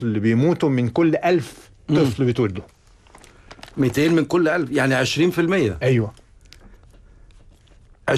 اللي بيموتوا من كل ألف طفل بيتولدوا 200 من كل 1000 يعني 20% ايوه 20%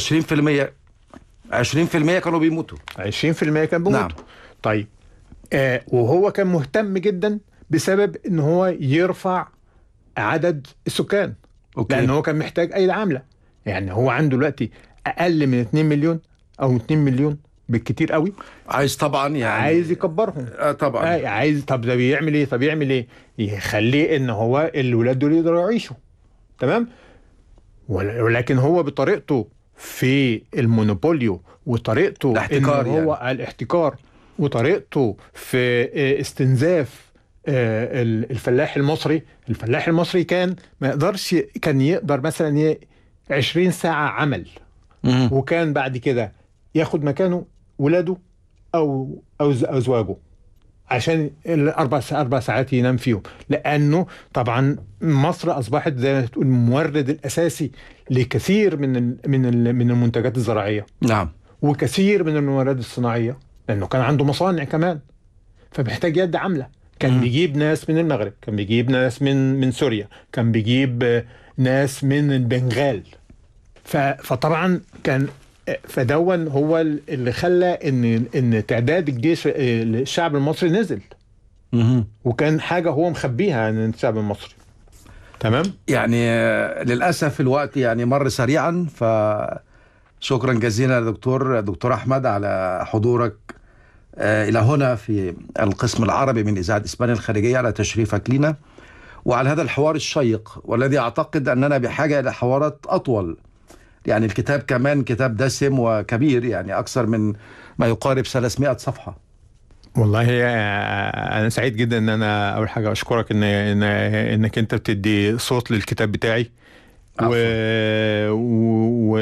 20% كانوا بيموتوا 20% كان بيموتوا نعم. طيب آه وهو كان مهتم جدا بسبب ان هو يرفع عدد السكان أوكي. لان هو كان محتاج ايدي عامله يعني هو عنده دلوقتي اقل من 2 مليون او 2 مليون بالكتير قوي عايز طبعا يعني عايز يكبرهم آه طبعا آه عايز طب ده بيعمل ايه طب يعمل ايه يخليه ان هو الولاد دول يقدروا يعيشوا تمام ول- ولكن هو بطريقته في المونوبوليو وطريقته الاحتكار إن هو الاحتكار وطريقته في آه، استنزاف آه، ال- الفلاح المصري الفلاح المصري كان ما يقدرش كان يقدر مثلا ي- 20 ساعة عمل مم. وكان بعد كده ياخد مكانه ولاده او او ز- ازواجه عشان الاربع ساعات اربع ساعات ينام فيهم لانه طبعا مصر اصبحت زي ما تقول المورد الاساسي لكثير من ال من ال من المنتجات الزراعيه نعم وكثير من الموارد الصناعيه لانه كان عنده مصانع كمان فمحتاج يد عامله كان مم. بيجيب ناس من المغرب كان بيجيب ناس من من سوريا كان بيجيب آه، ناس من البنغال ف- فطبعا كان آه، فدون هو اللي خلى ان ان تعداد الجيش آه، الشعب المصري نزل مهم. وكان حاجه هو مخبيها عن الشعب المصري تمام يعني آه، للاسف الوقت يعني مر سريعا فشكرا جزيلا دكتور دكتور احمد على حضورك آه، الى هنا في القسم العربي من اذاعه اسبانيا الخارجيه على تشريفك لنا وعلى هذا الحوار الشيق والذي اعتقد اننا بحاجه الى حوارات اطول يعني الكتاب كمان كتاب دسم وكبير يعني اكثر من ما يقارب 300 صفحه والله آه، انا سعيد جدا ان انا اول حاجه اشكرك ان, إن انك انت بتدي صوت للكتاب بتاعي و... و... و...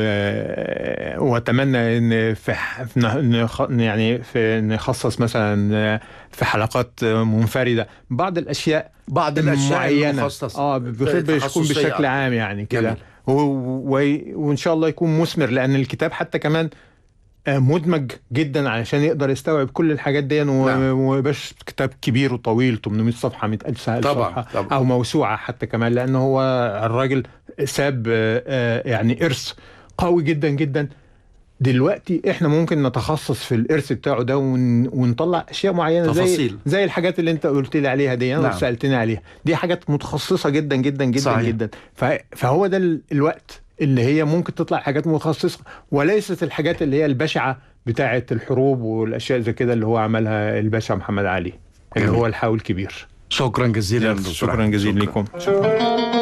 واتمنى ان في ح- في ن- نخ- يعني في نخصص مثلا في حلقات منفرده بعض الاشياء بعض الاشياء معينه المخصصه اه بخير يكون تخصصية بشكل أكتر. عام يعني كده جميل. و... و... وان شاء الله يكون مثمر لان الكتاب حتى كمان آه، مدمج جدا علشان يقدر يستوعب كل الحاجات دي و- نعم. ومبقاش كتاب كبير وطويل 800 صفحه 100000 صفحه طبعاً، طبعاً. او موسوعه حتى كمان لان هو الراجل ساب آه، آه، يعني ارث قوي جدا جدا دلوقتي احنا ممكن نتخصص في الارث بتاعه ده ون... ونطلع اشياء معينه زي تفاصيل. زي الحاجات اللي انت قلت لي عليها دي انا نعم. سالتني عليها دي حاجات متخصصه جدا جدا جدا صحيح. جدا ف... فهو ده ال- الوقت اللي هي ممكن تطلع حاجات متخصصه وليست الحاجات اللي هي البشعه بتاعه الحروب والاشياء زي كده اللي هو عملها الباشا محمد علي اللي جميل. هو الحاوي الكبير شكرا جزيلا دكتور شكرا أحمد. جزيلا شكراً. لكم